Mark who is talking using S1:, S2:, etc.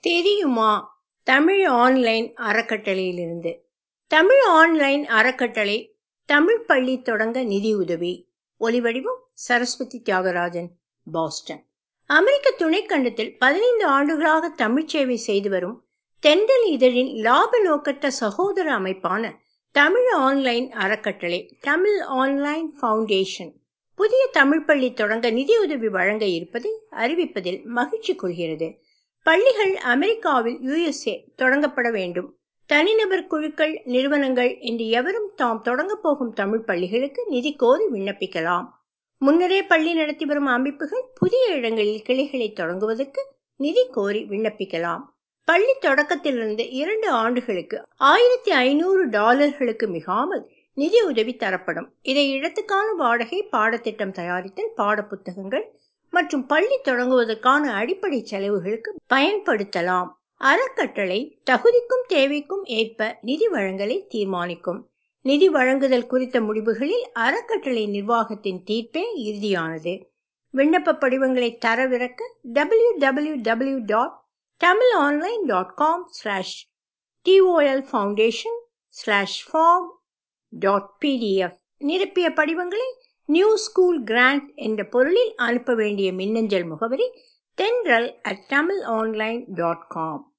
S1: தெரியுமா தமிழ் ஆன்லைன் அறக்கட்டளையிலிருந்து தமிழ் ஆன்லைன் அறக்கட்டளை தமிழ் பள்ளி தொடங்க நிதியுதவி ஒலிவடிவம் சரஸ்வதி தியாகராஜன் பாஸ்டன் அமெரிக்க துணைக்கண்டத்தில் பதினைந்து ஆண்டுகளாக தமிழ்ச் சேவை செய்து வரும் தென்றல் இதழின் லாப நோக்கற்ற சகோதர அமைப்பான தமிழ் ஆன்லைன் அறக்கட்டளை தமிழ் ஆன்லைன் ஃபவுண்டேஷன் புதிய தமிழ் பள்ளி தொடங்க நிதியுதவி வழங்க இருப்பதை அறிவிப்பதில் மகிழ்ச்சி கொள்கிறது பள்ளிகள் அமெரிக்காவில் யுஎஸ்ஏ தொடங்கப்பட வேண்டும் தனிநபர் குழுக்கள் நிறுவனங்கள் என்று எவரும் தாம் தொடங்கப் போகும் தமிழ் பள்ளிகளுக்கு நிதி கோரி விண்ணப்பிக்கலாம் முன்னரே பள்ளி நடத்தி வரும் அமைப்புகள் புதிய இடங்களில் கிளைகளை தொடங்குவதற்கு நிதி கோரி விண்ணப்பிக்கலாம் பள்ளி தொடக்கத்திலிருந்து இரண்டு ஆண்டுகளுக்கு ஆயிரத்தி ஐநூறு டாலர்களுக்கு மிகாமல் நிதி உதவி தரப்படும் இதை இடத்துக்கான வாடகை பாடத்திட்டம் தயாரித்தல் பாட புத்தகங்கள் மற்றும் பள்ளி தொடங்குவதற்கான அடிப்படை செலவுகளுக்கு பயன்படுத்தலாம் அறக்கட்டளை தகுதிக்கும் தேவைக்கும் ஏற்ப நிதி வழங்கலை தீர்மானிக்கும் நிதி வழங்குதல் குறித்த முடிவுகளில் அறக்கட்டளை நிர்வாகத்தின் தீர்ப்பே இறுதியானது விண்ணப்ப படிவங்களை தரவிறக்க W W W dot Tamil online dot com slash TOL foundation slash form dot PDF நிரப்பிய படிவங்களை நியூ ஸ்கூல் கிராண்ட் என்ற பொருளில் அனுப்ப வேண்டிய மின்னஞ்சல் முகவரி Thendral at Tamil online dot com